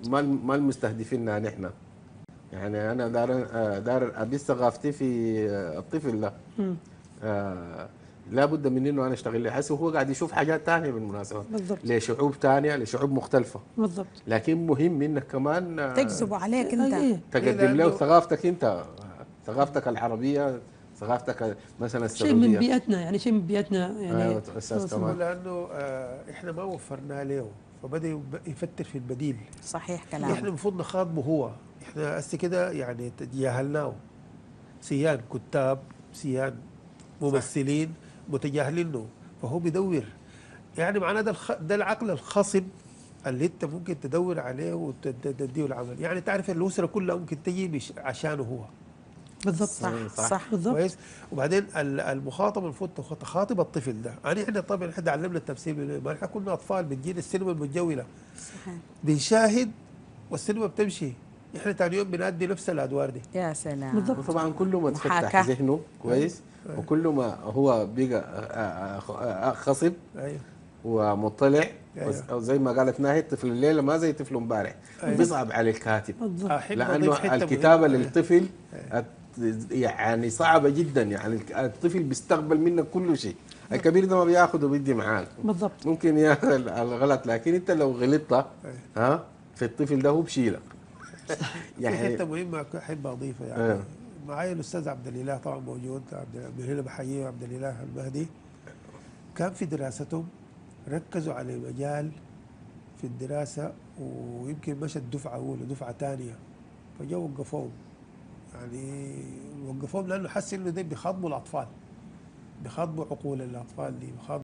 ما الم- ما المستهدفين نحن يعني انا دار آه، دار ابي ثقافتي في آه، الطفل ده آه لابد من انه انا اشتغل له حسي وهو قاعد يشوف حاجات ثانيه بالمناسبه بالضبط. لشعوب ثانيه لشعوب مختلفه بالضبط لكن مهم انك كمان آه، تجذبوا عليك انت إيه. تقدم له لأنه- ثقافتك انت آه، ثقافتك العربيه ثقافتك مثلا شيء من السعوديه بيئتنا يعني شيء من بيئتنا يعني ايوه استاذ كمان لانه آه، احنا ما وفرنا له فبدا يب- يفتر في البديل صحيح احنا كلامك المفروض نخاطبه هو احنا هسه كده يعني تجاهلناه سيان كتاب سيان ممثلين متجاهلينه فهو بيدور يعني معناه ده الخ... ده العقل الخصب اللي انت ممكن تدور عليه وتديه العمل يعني تعرف الاسره كلها ممكن تجي مش عشانه هو بالضبط صح صح. صح بالضبط كويس وبعدين ال- المخاطب المفروض تخ- تخاطب الطفل ده يعني احنا طبعا احنا علمنا التمثيل من- ما احنا كنا اطفال بنجينا السينما المتجوله صحيح بنشاهد والسينما بتمشي احنا ثاني يوم بنأدي نفس الادوار دي يا سلام بالضبط. وطبعا كل ما تفتح محاكاة. ذهنه كويس وكل ما هو بقى آه، آه، آه، خصب ايوه ومطلع أيوة. وز- أو زي ما قالت ناهي طفل الليله ما زي طفل امبارح أيوة. بيصعب على الكاتب بالضبط احب لانه أضيف حتة الكتابه مهمة. للطفل الت- يعني صعبه جدا يعني الك- الطفل بيستقبل منك كل شيء الكبير ده ما بياخذ وبيدي معاك بالضبط ممكن ياخذ الغلط لكن انت لو غلطت ها في الطفل ده هو بشيلك في حته يعني مهمه احب اضيفها يعني أيوة. معايا الاستاذ عبد الاله طبعا موجود عبد من هنا بحييه عبد الاله المهدي كان في دراستهم ركزوا على مجال في الدراسه ويمكن مشت دفعه اولى دفعه ثانيه فجو وقفوهم يعني وقفوهم لانه حس انه ده بيخاطبوا الاطفال بيخاطبوا عقول الاطفال دي بيخاطبوا